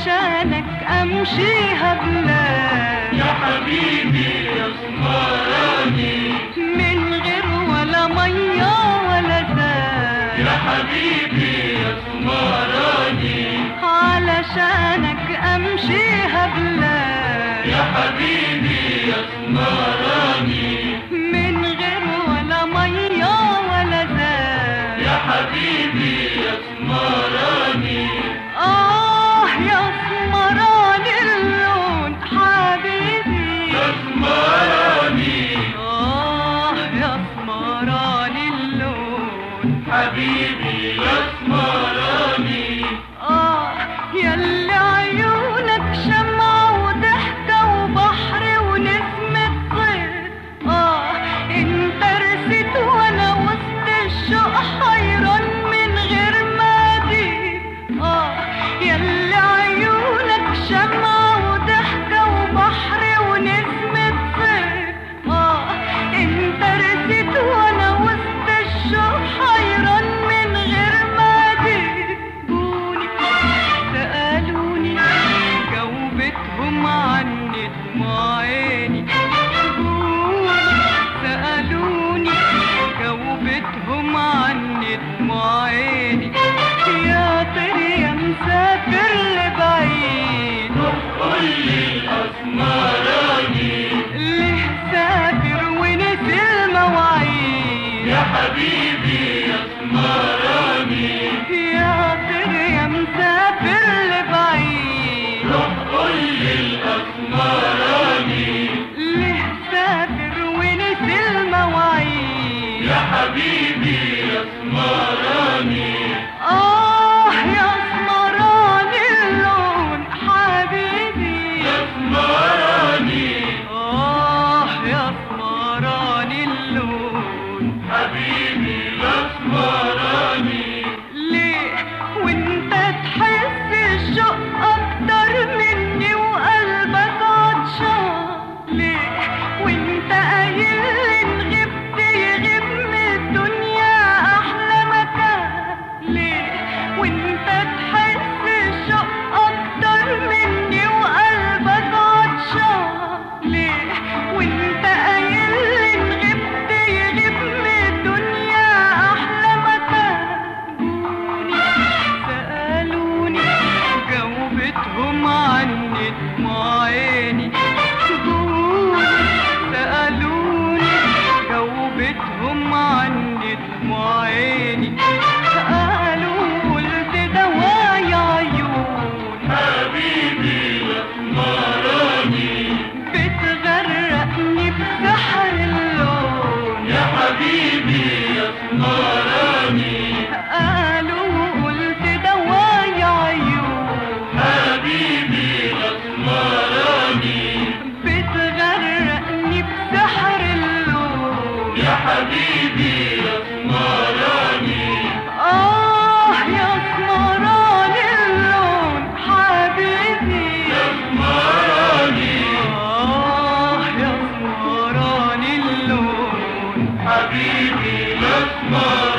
علشانك امشيها بلاد يا حبيبي يا سمراني من غير ولا ميه ولا زاد يا حبيبي يا سمراني علشانك امشيها بلاد يا حبيبي يا سمراني من غير ولا ميه ولا زاد يا حبيبي يا سمراني آه يا سمران اللون حبيبي يا سمراني آه يا سمران اللون حبيبي يا سمراني آه ياللي عيونك شمعة وضحكة وبحر ونسمة صيد آه انت رسيت وانا وسط الشوق حيران من غير ما أديك آه ياللي عيونك شمعة وضحكة وبحر ونسمة صيد آه انت رسيت وانا وسط الشوق حيران من غير ما أديك جوني سألوني جاوبتهم عني دموع عيني جوني سألوني جاوبتهم عني دموع عيني يا طير يا مسافر لبعيد قول لي الاسمراني ليه سافر ونسي المواعيد يا حبيبي يا سمراني يا طير يا مسافر لبعيد روح قول لي الاسمراني ليه سافر ونسي المواعيد يا حبيبي يا سمراني آه يا سمران اللون حبيبي يا سمراني آه يا سمران اللون حبيبي يا سمراني ليه وانت تحس الشوق اكتر مني وقلبك عطشان ليه وانت قايل ان غبت يغيب من الدنيا احلى مكان ليه وانت تحس الشوق اكتر مني وقلبك عطشان ليه وانت قايل ان غبت يغيب من الدنيا احلى مكان جوني سألوني جاوبتهم عني دموع عيني جوني سألوني جاوبتهم عني دموع عيني قالوا قلت دوايا عيون حبيبي يا سمراني بتغرقني بسحر اللون يا حبيبي يا سمراني قالوا قلت دوايا عيون حبيبي يا سمراني بتغرقني بسحر اللون يا حبيبي يا سمراني آه يا سمران اللون حبيبي يا سمراني آه يا سمران اللون حبيبي يا سمراني